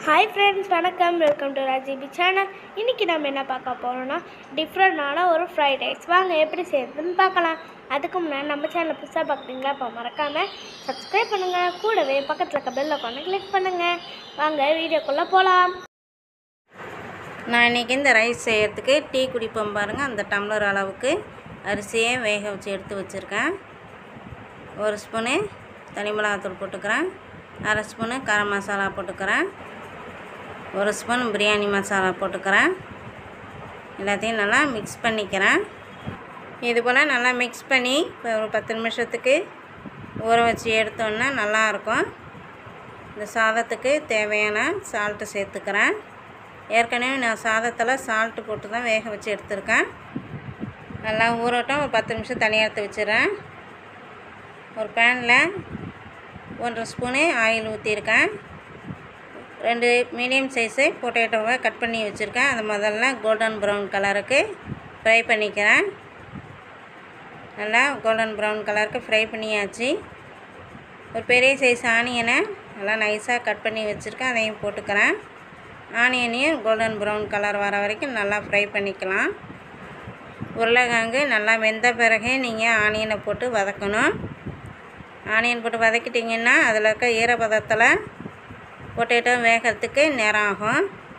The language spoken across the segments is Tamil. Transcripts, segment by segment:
ஹாய் ஃப்ரெண்ட்ஸ் வணக்கம் வெல்கம் டு ராஜிபி சேனல் இன்றைக்கி நம்ம என்ன பார்க்க போகிறோம்னா டிஃப்ரெண்டான ஒரு ஃப்ரைட் ரைஸ் வாங்க எப்படி செய்யறதுன்னு பார்க்கலாம் அதுக்கு முன்னாடி நம்ம சேனலை புதுசாக பார்க்குறீங்களா இப்போ மறக்காமல் சப்ஸ்கிரைப் பண்ணுங்கள் கூடவே பக்கத்தில் இருக்க பெல் அக்கௌண்ட்டை கிளிக் பண்ணுங்கள் வாங்க வீடியோக்குள்ளே போகலாம் நான் இன்றைக்கி இந்த ரைஸ் செய்யறதுக்கு டீ குடிப்போம் பாருங்கள் அந்த டம்ளர் அளவுக்கு அரிசியை வேக வச்சு எடுத்து வச்சுருக்கேன் ஒரு ஸ்பூனு தனி மிளகாத்தூள் போட்டுக்கிறேன் அரை ஸ்பூனு கரம் மசாலா போட்டுக்கிறேன் ஒரு ஸ்பூன் பிரியாணி மசாலா போட்டுக்கிறேன் எல்லாத்தையும் நல்லா மிக்ஸ் பண்ணிக்கிறேன் இது போல் நல்லா மிக்ஸ் பண்ணி இப்போ ஒரு பத்து நிமிஷத்துக்கு ஊற வச்சு எடுத்தோன்னா நல்லாயிருக்கும் இந்த சாதத்துக்கு தேவையான சால்ட்டு சேர்த்துக்கிறேன் ஏற்கனவே நான் சாதத்தில் சால்ட்டு போட்டு தான் வேக வச்சு எடுத்திருக்கேன் நல்லா ஊறட்டும் ஒரு பத்து நிமிஷம் தனியாக எடுத்து வச்சிடுறேன் ஒரு பேனில் ஒன்றரை ஸ்பூனு ஆயில் ஊற்றிருக்கேன் ரெண்டு மீடியம் சைஸு பொட்டேட்டோவை கட் பண்ணி வச்சுருக்கேன் அது முதல்ல கோல்டன் ப்ரௌன் கலருக்கு ஃப்ரை பண்ணிக்கிறேன் நல்லா கோல்டன் ப்ரௌன் கலருக்கு ஃப்ரை பண்ணியாச்சு ஒரு பெரிய சைஸ் ஆனியனை நல்லா நைஸாக கட் பண்ணி வச்சுருக்கேன் அதையும் போட்டுக்கிறேன் ஆனியனையும் கோல்டன் ப்ரௌன் கலர் வர வரைக்கும் நல்லா ஃப்ரை பண்ணிக்கலாம் உருளைக்கிழங்கு நல்லா வெந்த பிறகு நீங்கள் ஆனியனை போட்டு வதக்கணும் ஆனியன் போட்டு வதக்கிட்டிங்கன்னா அதில் இருக்க ஈரப்பதத்தில் பொட்டேட்டோ வேகிறதுக்கு நேரம் ஆகும்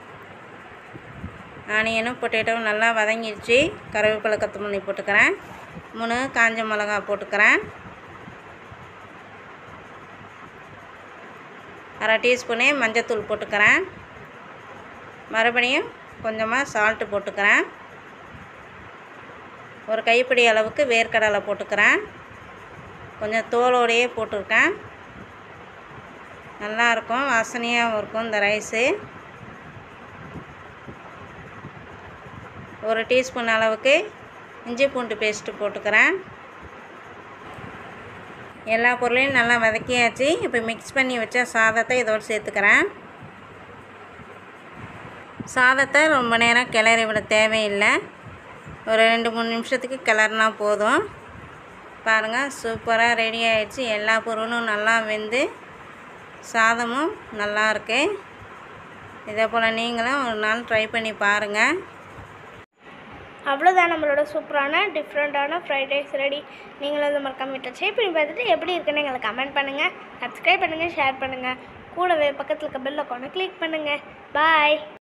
ஆனியனும் பொட்டேட்டோவும் நல்லா வதங்கிடுச்சு கருவேப்பிலை கொத்தமல்லி போட்டுக்கிறேன் மூணு காஞ்ச மிளகா போட்டுக்கிறேன் அரை டீஸ்பூனே மஞ்சத்தூள் போட்டுக்கிறேன் மறுபடியும் கொஞ்சமாக சால்ட்டு போட்டுக்கிறேன் ஒரு கைப்பிடி அளவுக்கு வேர்க்கடலை போட்டுக்கிறேன் கொஞ்சம் தோலோடையே போட்டிருக்கேன் நல்லாயிருக்கும் வாசனையாகவும் இருக்கும் இந்த ரைஸு ஒரு டீஸ்பூன் அளவுக்கு இஞ்சி பூண்டு பேஸ்ட்டு போட்டுக்கிறேன் எல்லா பொருளையும் நல்லா வதக்கியாச்சு இப்போ மிக்ஸ் பண்ணி வச்ச சாதத்தை இதோடு சேர்த்துக்கிறேன் சாதத்தை ரொம்ப நேரம் கிளறி விட தேவையில்லை ஒரு ரெண்டு மூணு நிமிஷத்துக்கு கிளறினா போதும் பாருங்கள் சூப்பராக ரெடி ஆயிடுச்சு எல்லா பொருளும் நல்லா வெந்து சாதமும் நல்லா இருக்கு இதே போல் நீங்களும் ஒரு நாள் ட்ரை பண்ணி பாருங்கள் அவ்வளோதான் நம்மளோட சூப்பரான டிஃப்ரெண்ட்டான ஃப்ரைட் ரைஸ் ரெடி நீங்களும் அதை மறக்காம வீட்டில் ஷேர் பண்ணி பார்த்துட்டு எப்படி இருக்குன்னு எங்களுக்கு கமெண்ட் பண்ணுங்கள் சப்ஸ்கிரைப் பண்ணுங்கள் ஷேர் பண்ணுங்கள் கூடவே பக்கத்தில் இருக்க பெல் அக்கௌண்ட்டை கிளிக் பண்ணுங்கள் பாய்